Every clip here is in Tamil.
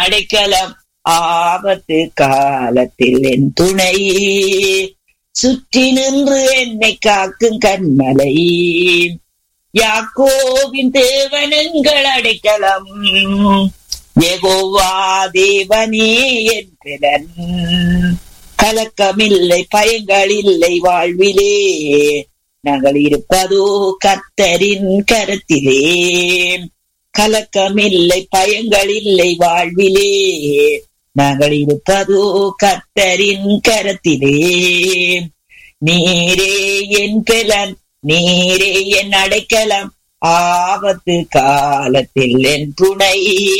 அடைக்கலம் ஆபத்து காலத்தில் என் துணை சுற்றி நின்று என்னை காக்கும் கண்மலை யாக்கோவின் தேவனங்கள் அடைக்கலம் ஏகோவா தேவனே என் பிறன் கலக்கமில்லை பயங்கள் இல்லை வாழ்விலே நாங்கள் இருப்பதோ கத்தரின் கரத்திலே கலக்கமில்லை பயங்கள் இல்லை வாழ்விலே நாங்கள் இருப்பதோ கத்தரின் கரத்திலே நீரே என் பிலன் நீரே என் அடைக்கலம் ஆபத்து காலத்தில் என் துணை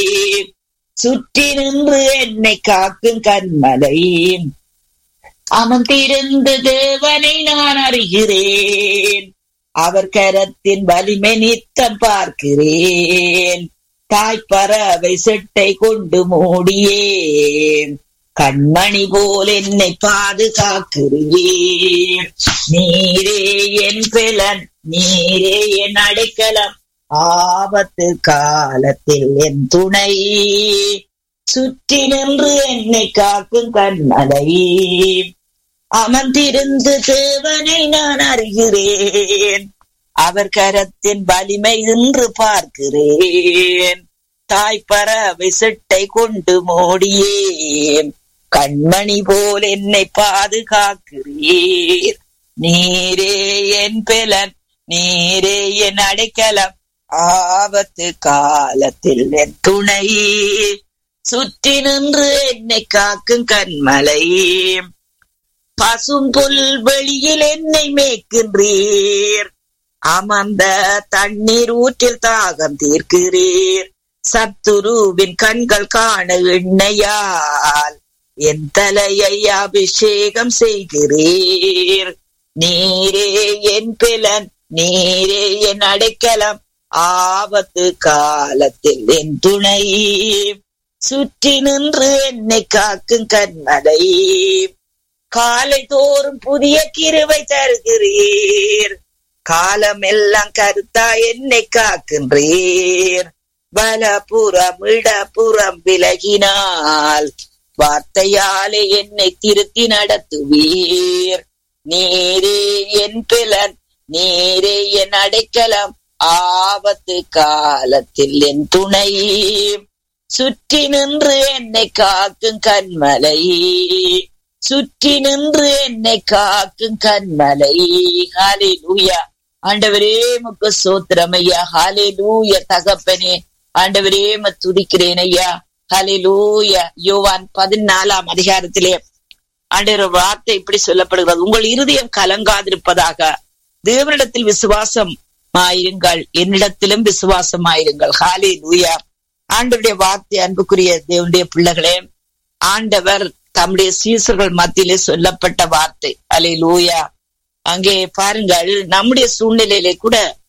சுற்றி நின்று என்னை காக்கும் கண்மலை அமர்ந்திருந்த தேவனை நான் அறிகிறேன் அவர் கரத்தின் வலிமை நித்தம் பார்க்கிறேன் தாய்ப்பறவை செட்டை கொண்டு மூடியே கண்மணி போல் என்னை பாதுகாக்கிறீர் நீரே என் பிளன் நீரே என் அடைக்கலம் ஆபத்து காலத்தில் என் துணை சுற்றி நின்று என்னை காக்கும் கண்மலை அமர்ந்திருந்து தேவனை நான் அறிகிறேன் அவர் கரத்தின் வலிமை இன்று பார்க்கிறேன் தாய் பறவை செட்டை கொண்டு மூடியே கண்மணி போல் என்னை பாதுகாக்கிறீர் நீரே என் பிலன் நீரே என் அடைக்கலம் ஆபத்து காலத்தில் என் துணை சுற்றி நின்று என்னை காக்கும் கண்மலை பசும் புல் வெளியில் என்னை மேய்க்கின்றீர் அமர்ந்த தண்ணீர் ஊற்றில் தாகம் தீர்க்கிறீர் சத்துருவின் கண்கள் காண எண்ணையால் என் தலையை அபிஷேகம் செய்கிறீர் நீரே என் பிலன் நீரே என் அடைக்கலம் ஆபத்து காலத்தில் என் துணை சுற்றி நின்று என்னை காக்கும் கண்மலை காலை தோறும் புதிய கிருவை தருகிறீர் காலமெல்லாம் கருத்தா என்னை காக்கின்றீர் வலப்புறம் இடப்புறம் விலகினால் வார்த்தையாலே என்னை திருத்தி நடத்துவீர் நீரே என் பிலன் நீரே என் அடைக்கலம் ஆபத்து காலத்தில் என் துணை சுற்றி நின்று என்னை காக்கும் கண்மலை சுற்றி நின்று என்னை காக்கும் கண்மலை ஹாலே லூயா ஆண்டவரே முக்கு சோத்திரம் ஐயா ஹாலே லூய தகப்பனே ஆண்டவரே துதிக்கிறேன் ஐயா ஹலே லூயா யோவான் பதினாலாம் அதிகாரத்திலே ஆண்டவர் வார்த்தை இப்படி சொல்லப்படுகிறது உங்கள் இருதயம் கலங்காதிருப்பதாக தேவனிடத்தில் விசுவாசம் ஆயிருங்கள் என்னிடத்திலும் விசுவாசம் ஆயிருங்கள் ஹாலே லூயா ஆண்டவருடைய வார்த்தை அன்புக்குரிய தேவனுடைய பிள்ளைகளே ஆண்டவர் தம்முடைய சீசர்கள் மத்தியிலே சொல்லப்பட்ட வார்த்தை அலை லூயா அங்கே பாருங்கள் நம்முடைய சூழ்நிலையிலே கூட